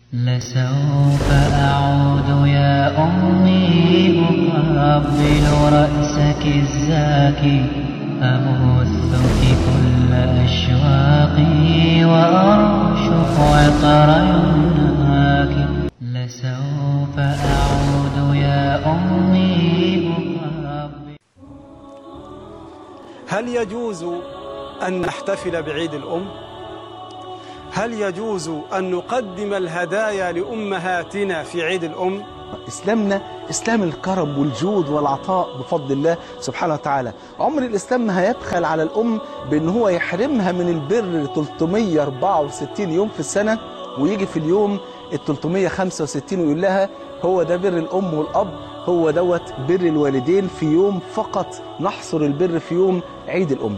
لسوف أعود يا أمي أقبل رأسك الزاكي أبثك كل أشواقي وأرشف عطر يمناك لسوف أعود يا أمي أقبل هل يجوز أن نحتفل بعيد الأم؟ هل يجوز أن نقدم الهدايا لأمهاتنا في عيد الأم؟ إسلامنا إسلام الكرم والجود والعطاء بفضل الله سبحانه وتعالى عمر الإسلام ما هيبخل على الأم بأن هو يحرمها من البر 364 يوم في السنة ويجي في اليوم ال 365 ويقول لها هو ده بر الأم والأب هو دوت بر الوالدين في يوم فقط نحصر البر في يوم عيد الأم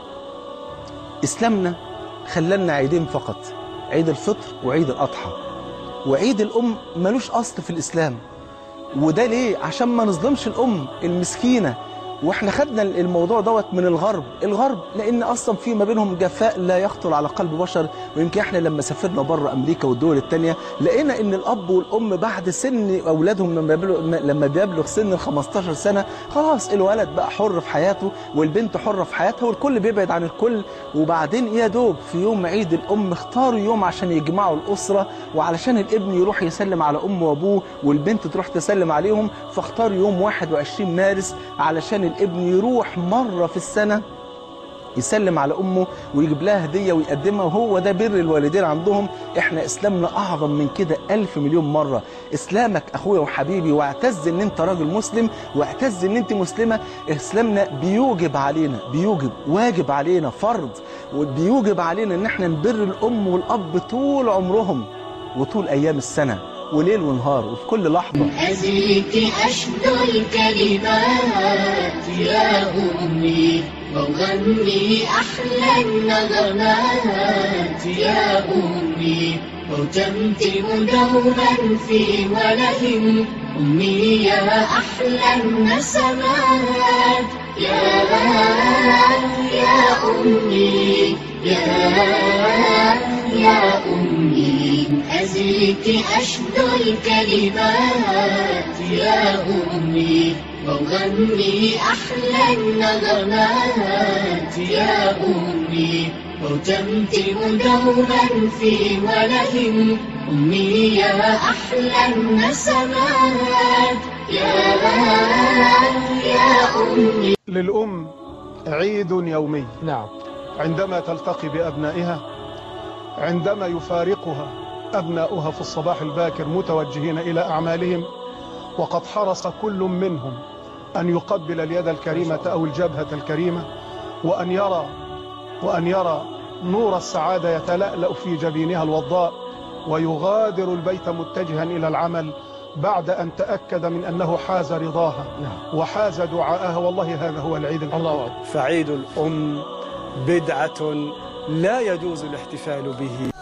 إسلامنا خلالنا عيدين فقط عيد الفطر وعيد الأضحى وعيد الأم ملوش أصل في الإسلام وده ليه؟ عشان ما نظلمش الأم المسكينة واحنا خدنا الموضوع دوت من الغرب الغرب لان اصلا في ما بينهم جفاء لا يخطر على قلب بشر ويمكن احنا لما سافرنا بره امريكا والدول الثانيه لقينا ان الاب والام بعد سن اولادهم لما بيبلغ لما بيبلغ سن ال 15 سنه خلاص الولد بقى حر في حياته والبنت حره في حياتها والكل بيبعد عن الكل وبعدين يا دوب في يوم عيد الام اختاروا يوم عشان يجمعوا الاسره وعلشان الابن يروح يسلم على امه وابوه والبنت تروح تسلم عليهم فاختاروا يوم 21 مارس علشان الابن يروح مرة في السنة يسلم على أمه ويجيب لها هدية ويقدمها وهو ده بر الوالدين عندهم احنا إسلامنا أعظم من كده ألف مليون مرة إسلامك أخويا وحبيبي واعتز إن أنت راجل مسلم واعتز إن أنت مسلمة إسلامنا بيوجب علينا بيوجب واجب علينا فرض وبيوجب علينا إن احنا نبر الأم والأب طول عمرهم وطول أيام السنة وليل ونهار وفي كل لحظة أزيك أشد الكلمات يا أمي وغني أحلى النغمات يا أمي وتمتم دوما في وله أمي يا أحلى النسمات يا يا أمي يا يا أمي أزيك أشد الكلمات يا أمي وغني أحلى النغمات يا أمي وتمتم دوما في وله أمي يا أحلى النسمات يا يا أمي للأم عيد يومي نعم عندما تلتقي بأبنائها عندما يفارقها أبناؤها في الصباح الباكر متوجهين إلى أعمالهم وقد حرص كل منهم أن يقبل اليد الكريمة أو الجبهة الكريمة وأن يرى وأن يرى نور السعادة يتلألأ في جبينها الوضاء ويغادر البيت متجها إلى العمل بعد أن تأكد من أنه حاز رضاها وحاز دعاءها والله هذا هو العيد الله فعيد الأم بدعة لا يجوز الاحتفال به